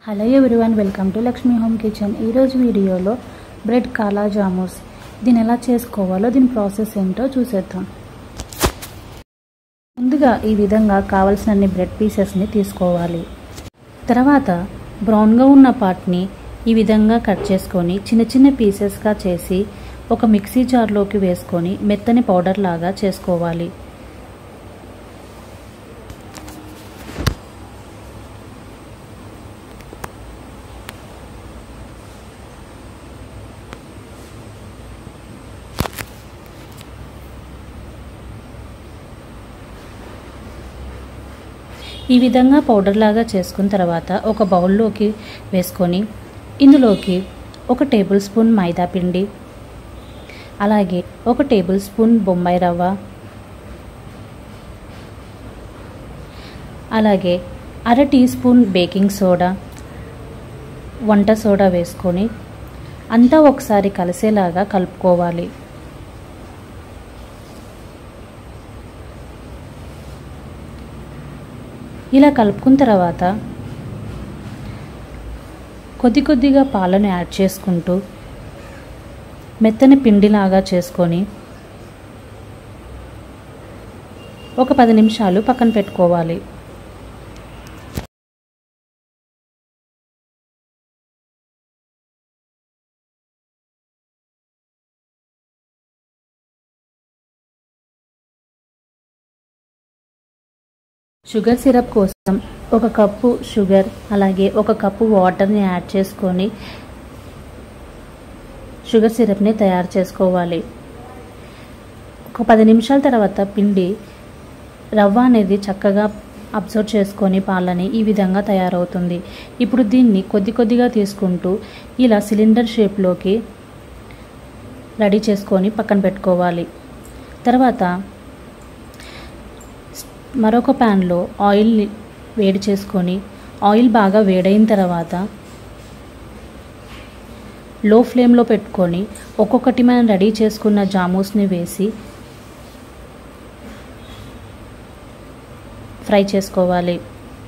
hello everyone welcome to Lakshmi home kitchen ఈరోజు వీడియోలో bread కాలా జామూస్ దీన్ని ఎలా చేసుకోవాలో దీని ప్రాసెస్ ఏంటో చూసేద్దాం ముందుగా ఈ విధంగా కావలసినన్ని బ్రెడ్ పీసెస్ని తీసుకోవాలి తర్వాత బ్రౌన్గా ఉన్న పార్ట్ని ఈ విధంగా కట్ చేసుకొని చిన్న చిన్న పీసెస్గా చేసి ఒక మిక్సీ జార్లోకి వేసుకొని మెత్తని పౌడర్ లాగా చేసుకోవాలి ఈ విధంగా పౌడర్ లాగా చేసుకున్న తర్వాత ఒక బౌల్లోకి వేసుకొని ఇందులోకి ఒక టేబుల్ స్పూన్ మైదా పిండి అలాగే ఒక టేబుల్ స్పూన్ బొంబాయి రవ్వ అలాగే అర టీ స్పూన్ బేకింగ్ సోడా వంట సోడా వేసుకొని అంతా ఒకసారి కలిసేలాగా కలుపుకోవాలి ఇలా కలుపుకున్న తర్వాత కొద్ది కొద్దిగా పాలను యాడ్ చేసుకుంటూ మెత్తని పిండిలాగా చేసుకొని ఒక పది నిమిషాలు పక్కన పెట్టుకోవాలి షుగర్ సిరప్ కోసం ఒక కప్పు షుగర్ అలాగే ఒక కప్పు వాటర్ని యాడ్ చేసుకొని షుగర్ సిరప్ని తయారు చేసుకోవాలి ఒక పది నిమిషాల తర్వాత పిండి రవ్వ అనేది చక్కగా అబ్జర్వ్ చేసుకొని పాలని ఈ విధంగా తయారవుతుంది ఇప్పుడు దీన్ని కొద్ది కొద్దిగా తీసుకుంటూ ఇలా సిలిండర్ షేప్లోకి రెడీ చేసుకొని పక్కన పెట్టుకోవాలి తర్వాత మరొక ప్యాన్లో ఆయిల్ వేడి చేసుకొని ఆయిల్ బాగా వేడైన తర్వాత లో ఫ్లేమ్లో పెట్టుకొని ఒక్కొక్కటి మనం రెడీ చేసుకున్న జామూస్ని వేసి ఫ్రై చేసుకోవాలి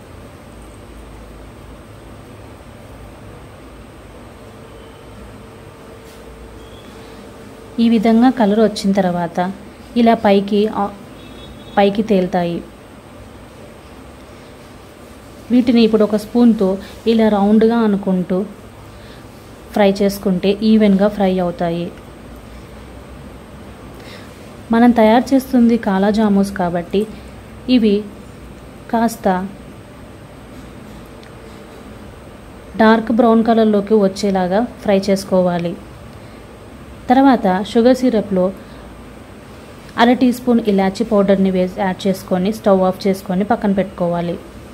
ఈ విధంగా కలర్ వచ్చిన తర్వాత ఇలా పైకి పైకి తేలుతాయి వీటిని ఇప్పుడు ఒక స్పూన్తో ఇలా రౌండ్గా అనుకుంటూ ఫ్రై చేసుకుంటే ఈవెన్గా ఫ్రై అవుతాయి మనం తయారు చేస్తుంది కాలా జామూస్ కాబట్టి ఇవి కాస్త డార్క్ బ్రౌన్ కలర్లోకి వచ్చేలాగా ఫ్రై చేసుకోవాలి తర్వాత షుగర్ సిరప్లో అర టీ స్పూన్ ఇలాచీ పౌడర్ని వేసి యాడ్ చేసుకొని స్టవ్ ఆఫ్ చేసుకొని పక్కన పెట్టుకోవాలి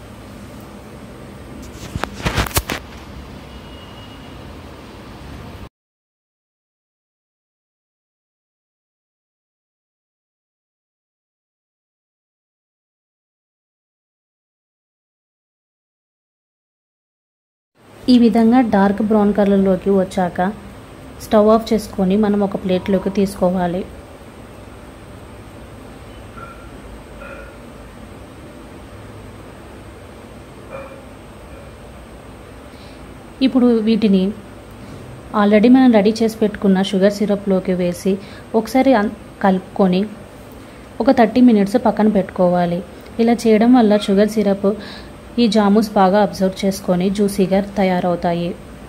ఈ విధంగా డార్క్ బ్రౌన్ కలర్లోకి వచ్చాక స్టవ్ ఆఫ్ చేసుకొని మనం ఒక ప్లేట్లోకి తీసుకోవాలి ఇప్పుడు వీటిని ఆల్రెడీ మనం రెడీ చేసి పెట్టుకున్న షుగర్ సిరప్లోకి వేసి ఒకసారి కలుపుకొని ఒక థర్టీ మినిట్స్ పక్కన పెట్టుకోవాలి ఇలా చేయడం వల్ల షుగర్ సిరప్ ఈ జామూస్ బాగా అబ్జర్వ్ చేసుకొని జ్యూసీగా తయారవుతాయి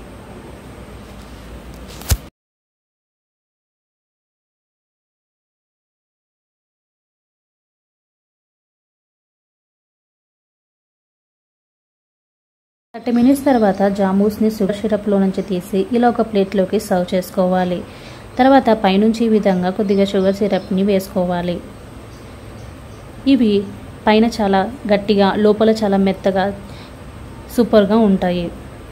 థర్టీ మినిట్స్ తర్వాత జామూస్ని షుగర్ సిరప్లో నుంచి తీసి ఇలా ఒక ప్లేట్లోకి సర్వ్ చేసుకోవాలి తర్వాత పైనుంచి ఈ విధంగా కొద్దిగా షుగర్ సిరప్ని వేసుకోవాలి ఇవి పైన చాలా గట్టిగా లోపల చాలా మెత్తగా సూపర్గా ఉంటాయి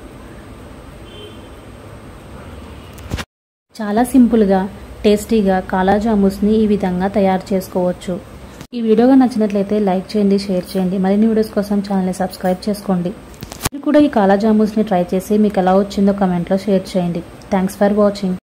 చాలా సింపుల్గా టేస్టీగా కాలా జామూస్ని ఈ విధంగా తయారు చేసుకోవచ్చు ఈ వీడియోగా నచ్చినట్లయితే లైక్ చేయండి షేర్ చేయండి మరిన్ని వీడియోస్ కోసం ఛానల్ని సబ్స్క్రైబ్ చేసుకోండి మీరు కూడా ఈ కాలా జామూస్ని ట్రై చేసి మీకు ఎలా వచ్చిందో కమెంట్లో షేర్ చేయండి థ్యాంక్స్ ఫర్ వాచింగ్